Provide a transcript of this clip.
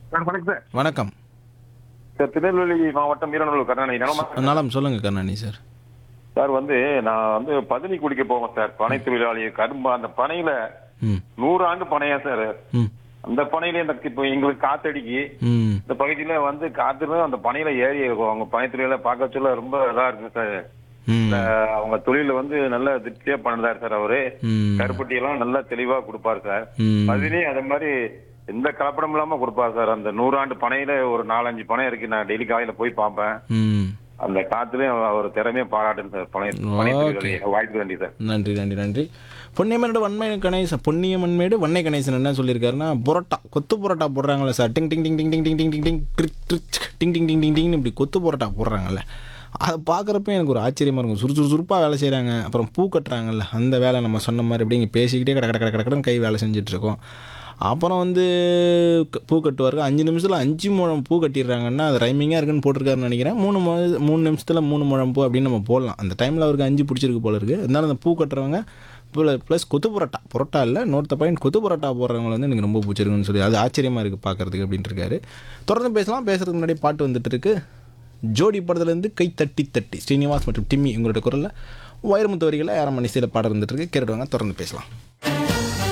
Sir வணக்கம் sir வணக்கம் sir Tirunelveli மாவட்டம் வீரநல்லூர் கருணாநிதி நலமா நலம் சொல்லுங்கள் கருணாநிதி சார் சார் வந்து நான் வந்து பதனி குடிக்க போவேன் சார் பனை தொழிலாளி கரும்பு அந்த பனையில ம் நூறு ஆண்டு பனையா சார் ம் அந்த பனையில இந்த இப்போ எங்களுக்கு காத்தடிக்கு ம் இந்த பகுதியில வந்து காத்துன்னு அந்த பனையில ஏறி இருக்கும் அவங்க பனை தொழில பார்க்க சொல்ல ரொம்ப இதா இருக்கு சார் ம் இந்த அவங்க தொழில வந்து நல்ல திருப்தியா பண்ணுறாரு சார் அவரு ம் கருப்பட்டி எல்லாம் நல்லா தெளிவா கொடுப்பாரு சார் ம் பதினி அதே மாதிரி எந்த கலப்படம் இல்லாம கொடுப்பாரு சார் அந்த நூறாண்டு பனையில ஒரு நாலஞ்சு பனை இருக்கு நான் டெய்லி காலையில போய் பார்ப்பேன் ம் அந்த காத்துலயும் அவர் திறமையை பாராட்டுங்க சார் பனை பனை தொழிலாளி. வாய்ப்பு நன்றி சார் நன்றி நன்றி நன்றி பொன்னியமனோட வன்மை கணேசன் பொன்னியமன்மேடு வன்னை கணேசன் என்ன சொல்லியிருக்காருன்னா புரோட்டா கொத்து புரோட்டா போடுறாங்கல்ல சார் டிங் டிங் டிங் டிங் டிங் டிங் டிங் டிங் டிங் ட்ரிக் ட்ரிக் டிங் டிங் டிங் டிங் டிங்னு இப்படி கொத்து புரோட்டா போடுறாங்கல்ல அதை பார்க்குறப்ப எனக்கு ஒரு ஆச்சரியமாக இருக்கும் சுறு சுறு சுறுப்பாக வேலை செய்கிறாங்க அப்புறம் பூ கட்டுறாங்கல்ல அந்த வேலை நம்ம சொன்ன மாதிரி இப்படி இங்கே பேசிக்கிட்டே கட கட கட கட கடன்னு கை வேலை செஞ்சுட்டு இருக்கோம் அப்புறம் வந்து க- பூ கட்டுவார்கள் அஞ்சு நிமிஷத்தில் அஞ்சு முழம் பூ கட்டிடுறாங்கன்னா அது ரைமிங்காக இருக்குன்னு போட்டிருக்காருன்னு நினைக்கிறேன் மூணு மு மூணு நிமிஷத்தில் மூணு முழம் பூ அப்படின்னு நம்ம போடலாம் அந்த டைமில் அவருக்கு அஞ்சு பிடிச்சிருக்கு போல இருக்குது இருந்தாலும் அந்த பூ கட்டுறவங்க ப்ளஸ் கொத்து புரோட்டா புரோட்டா இல்லை நோர்த்த பாயிண்ட் கொத்து புரோட்டா போடுறவங்க வந்து எனக்கு ரொம்ப பிடிச்சிருக்குன்னு சொல்லி அது ஆச்சரியமாக இருக்குது பார்க்கறதுக்கு அப்படின்ட்டு இருக்காரு தொடர்ந்து பேசலாம் பேசுறதுக்கு முன்னாடி பாட்டு வந்துட்டு இருக்கு ஜோடி படத்துலேருந்து கை தட்டி தட்டி ஸ்ரீனிவாஸ் மற்றும் டிம்மி உங்களோட குரலில் வைரமுத்து வரிகளை ஆறாம் மணி பாடம் வந்துட்டு இருக்கு கேட்டுவாங்க தொடர்ந்து பேசலாம்